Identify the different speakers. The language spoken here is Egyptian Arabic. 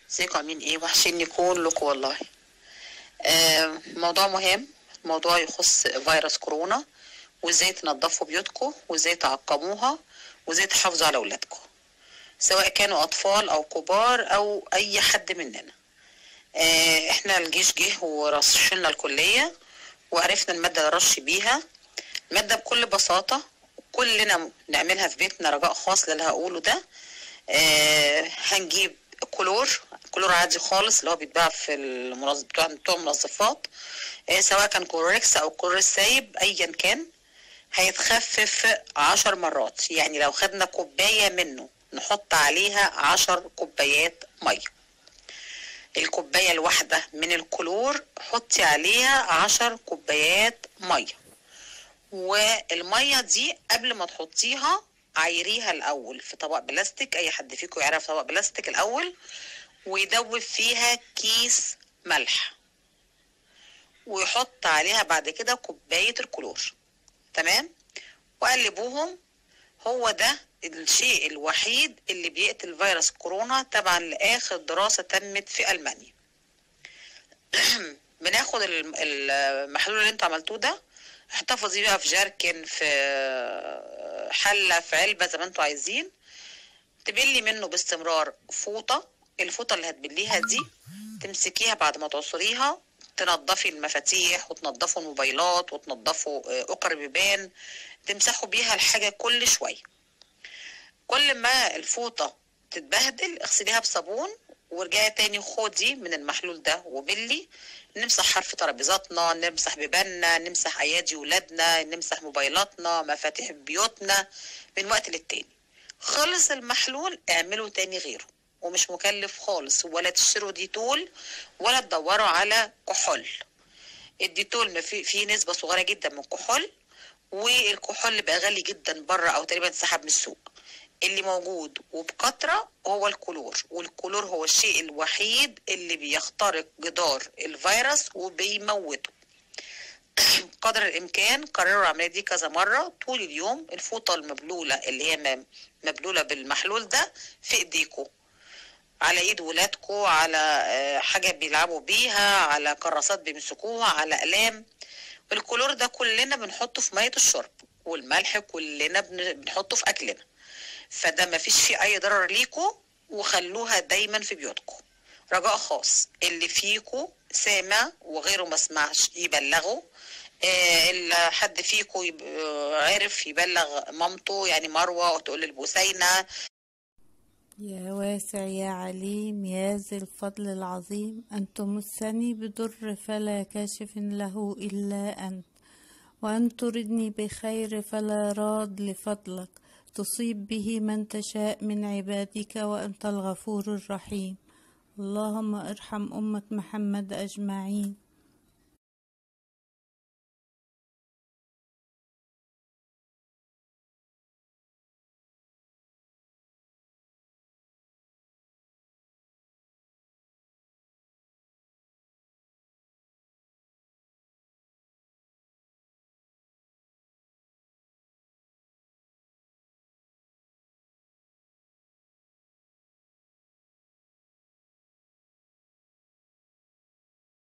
Speaker 1: ازيكم عاملين ايه وحشني كلكم والله آه موضوع مهم موضوع يخص فيروس كورونا وازاي تنظفوا بيوتكم وازاي تعقموها وازاي تحافظوا على اولادكم سواء كانوا اطفال او كبار او اي حد مننا آه احنا الجيش جه ورشلنا الكليه وعرفنا الماده اللي رش بيها الماده بكل بساطه كلنا نعملها في بيتنا رجاء خاص للي هقوله ده آه هنجيب كلور كلور عادي خالص اللي هو بيتباع في المنظ... بتوع بتوع المنظفات آه سواء كان كلوركس او كلور السايب ايا كان هيتخفف عشر مرات يعني لو خدنا كوباية منه نحط عليها عشر كوبايات مية الكوباية الواحدة من الكلور حطي عليها عشر كوبايات مية والمية دي قبل ما تحطيها عايريها الأول في طبق بلاستيك أي حد فيكم يعرف طبق بلاستيك الأول ويدوب فيها كيس ملح ويحط عليها بعد كده كوباية الكلور تمام وقلبوهم هو ده الشيء الوحيد اللي بيقتل فيروس كورونا طبعا لآخر دراسة تمت في ألمانيا بناخد المحلول اللي انتوا عملتوه ده احتفظي بقى في جركن في حلة في علبة زي ما انتوا عايزين تبلي منه باستمرار فوطة الفوطة اللي هتبليها دي تمسكيها بعد ما تعصريها تنضفي المفاتيح وتنضفوا الموبايلات وتنضفوا أقر بيبان تمسحوا بيها الحاجة كل شوية كل ما الفوطة تتبهدل اغسليها بصابون ورجعي تاني خدي من المحلول ده وبلي نمسح حرف ترابيزاتنا نمسح بيباننا نمسح ايادي ولادنا نمسح موبايلاتنا مفاتيح بيوتنا من وقت للتاني خلص المحلول اعملوا تاني غيره ومش مكلف خالص ولا تشتروا ديتول ولا تدوروا على كحول الديتول في فيه نسبة صغيرة جدا من الكحول والكحول بقى غالي جدا بره او تقريبا سحب من السوق اللي موجود وبكثرة هو الكلور والكلور هو الشيء الوحيد اللي بيخترق جدار الفيروس وبيموته قدر الامكان كرروا العمليه دي كذا مره طول اليوم الفوطه المبلوله اللي هي مبلوله بالمحلول ده في ايديكم على ايد ولادكم على حاجه بيلعبوا بيها على كراسات بيمسكوها على اقلام الكلور ده كلنا بنحطه في ميه الشرب والملح كلنا بنحطه في اكلنا فده مفيش فيه اي ضرر ليكم وخلوها دايما في بيوتكم رجاء خاص اللي فيكم سامع وغيره ما سمعش يبلغوا آه اللي حد فيكم يب... عرف يبلغ مامته يعني مروه وتقول للبوسينه
Speaker 2: يا واسع يا عليم يا ذي الفضل العظيم أن تمسني بضر فلا كاشف له إلا أنت وأن تردني بخير فلا راد لفضلك تصيب به من تشاء من عبادك وأنت الغفور الرحيم اللهم ارحم أمة محمد أجمعين